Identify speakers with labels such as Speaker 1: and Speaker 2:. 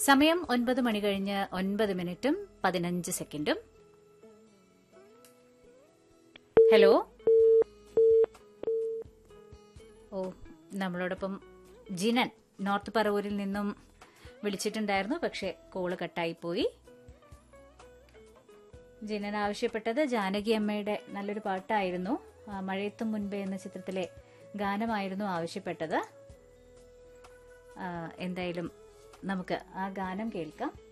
Speaker 1: സമയം ഒൻപത് മണി കഴിഞ്ഞ് ഒൻപത് മിനിറ്റും പതിനഞ്ച് സെക്കൻഡും ഹലോ ഓ നമ്മളോടൊപ്പം ജിനൻ നോർത്ത് പറവൂരിൽ നിന്നും വിളിച്ചിട്ടുണ്ടായിരുന്നു പക്ഷെ കോള് കട്ടായി പോയി ജിനൻ ആവശ്യപ്പെട്ടത് ജാനകി അമ്മയുടെ നല്ലൊരു പാട്ടായിരുന്നു ആ, മഴയത്തും മുൻപേ എന്ന ചിത്രത്തിലെ ഗാനമായിരുന്നു ആവശ്യപ്പെട്ടത് ആ, എന്തായാലും നമുക്ക് ആ ഗാനം കേൾക്കാം